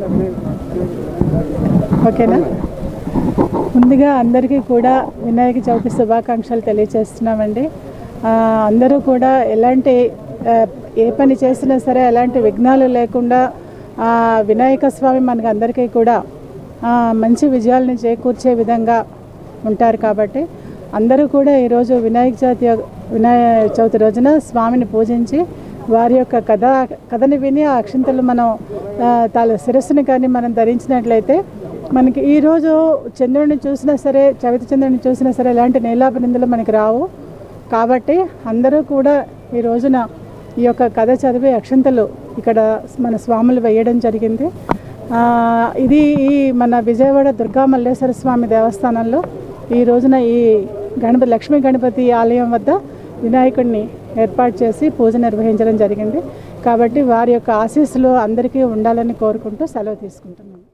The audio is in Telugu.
ఓకేనా ముందుగా అందరికీ కూడా వినాయక చవితి శుభాకాంక్షలు తెలియజేస్తున్నామండి ఆ, అందరూ కూడా ఎలాంటి ఆ, ఏ పని చేసినా సరే ఎలాంటి విఘ్నాలు లేకుండా ఆ, వినాయక స్వామి మనకు అందరికీ కూడా ఆ, మంచి విజయాలను చేకూర్చే విధంగా ఉంటారు కాబట్టి అందరూ కూడా ఈరోజు వినాయక చవితి వినాయక చవితి రోజున స్వామిని పూజించి వారి యొక్క కథ కథని విని ఆ అక్షింతలు మనం ఆ, తల శిరస్సుని కానీ మనం ధరించినట్లయితే మనకి ఈరోజు చంద్రుడిని చూసినా సరే చవితి చంద్రుడిని చూసినా సరే ఎలాంటి నీలాప నిందలు మనకి రావు కాబట్టి అందరూ కూడా ఈ రోజున ఈ యొక్క కథ చదివి అక్షంతలు ఇక్కడ మన స్వాములు వేయడం జరిగింది ఆ, ఇది ఈ మన విజయవాడ దుర్గా మల్లేశ్వర స్వామి దేవస్థానంలో ఈ రోజున ఈ గణపతి లక్ష్మీ గణపతి ఆలయం వద్ద వినాయకుడిని ఏర్పాటు చేసి పూజ నిర్వహించడం జరిగింది కాబట్టి వారి యొక్క ఆశీస్సులు అందరికీ ఉండాలని కోరుకుంటూ సెలవు తీసుకుంటున్నాను